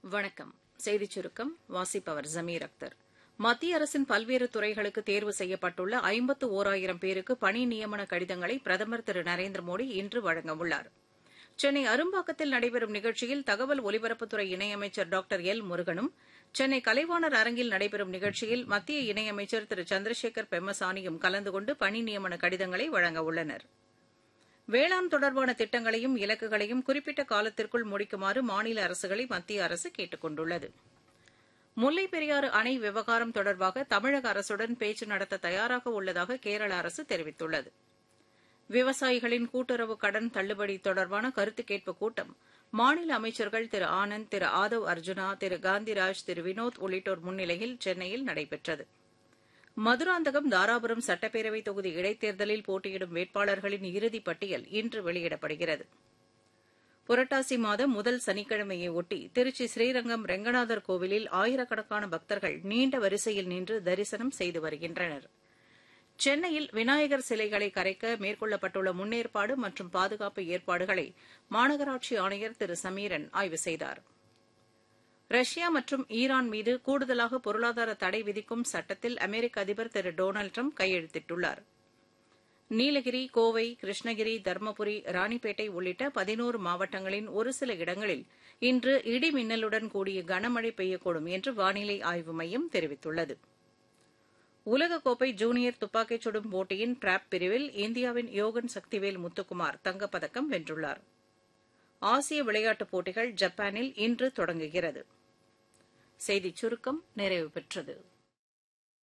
வணக்கம் செய்திச் சுருக்கம் வாசிப்பவர் ஜமீர் அக்தர் மத்திய அரசின் பல்வேறு துறைகளுக்கு தேர்வு செய்யப்பட்டுள்ள ஐம்பத்து ஓராயிரம் பேருக்கு பணி நியமன கடிதங்களை பிரதமர் திரு நரேந்திர மோடி இன்று வழங்கவுள்ளார் சென்னை அரும்பாக்கத்தில் நடைபெறும் நிகழ்ச்சியில் தகவல் ஒலிபரப்புத்துறை இணையமைச்சர் டாக்டர் எல் முருகனும் சென்னை கலைவாணர் அரங்கில் நடைபெறும் நிகழ்ச்சியில் மத்திய இணையமைச்சர் திரு சந்திரசேகர் பெம்மசானியும் கலந்து கொண்டு பணி நியமன கடிதங்களை வழங்கவுள்ளனா் வேளாண் தொடர்பான திட்டங்களையும் இலக்குகளையும் குறிப்பிட்ட காலத்திற்குள் முடிக்குமாறு மாநில அரசுகளை மத்திய அரசு கேட்டுக் கொண்டுள்ளது முல்லைப் பெரியாறு அணை விவகாரம் தொடர்பாக தமிழக அரசுடன் பேச்சு நடத்த தயாராக உள்ளதாக கேரள அரசு தெரிவித்துள்ளது விவசாயிகளின் கூட்டுறவு கடன் தள்ளுபடி தொடர்பான கருத்து கேட்பு கூட்டம் மாநில அமைச்சர்கள் திரு ஆனந்த் திரு ஆதவ் அர்ஜுனா திரு காந்திராஜ் திரு வினோத் உள்ளிட்டோர் முன்னிலையில் சென்னையில் நடைபெற்றது மதுராந்தகம் தாராபுரம் சட்டப்பேரவை தொகுதி இடைத்தேர்தலில் போட்டியிடும் வேட்பாளர்களின் இறுதிப் பட்டியல் இன்று வெளியிடப்படுகிறது புரட்டாசி மாதம் முதல் சனிக்கிழமையை ஒட்டி திருச்சி ஸ்ரீரங்கம் ரெங்கநாதர் கோவிலில் ஆயிரக்கணக்கான பக்தர்கள் நீண்ட வரிசையில் நின்று தரிசனம் செய்து வருகின்றனர் சென்னையில் விநாயகர் சிலைகளை கரைக்க மேற்கொள்ளப்பட்டுள்ள முன்னேற்பாடு மற்றும் பாதுகாப்பு ஏற்பாடுகளை மாநகராட்சி ஆணையர் திரு சமீரன் ஆய்வு செய்தாா் ரஷ்யா மற்றும் ஈரான் மீது கூடுதலாக பொருளாதார தடை விதிக்கும் சட்டத்தில் அமெரிக்க அதிபர் திரு டொனால்டு ட்ரம்ப் கையெழுத்திட்டுள்ளார் நீலகிரி கோவை கிருஷ்ணகிரி தருமபுரி ராணிப்பேட்டை உள்ளிட்ட பதினோரு மாவட்டங்களின் ஒரு சில இடங்களில் இன்று இடி மின்னலுடன் கூடிய கனமழை பெய்யக்கூடும் என்று வானிலை ஆய்வு மையம் தெரிவித்துள்ளது உலகக்கோப்பை ஜூனியர் துப்பாக்கிச் சுடும் போட்டியின் டிராப் பிரிவில் இந்தியாவின் யோகன் சக்திவேல் முத்துக்குமார் தங்கப்பதக்கம் வென்றுள்ளார் ஆசிய விளையாட்டுப் போட்டிகள் ஜப்பானில் இன்று தொடங்குகிறது செய்திச் சுருக்கம் நிறைவு பெற்றது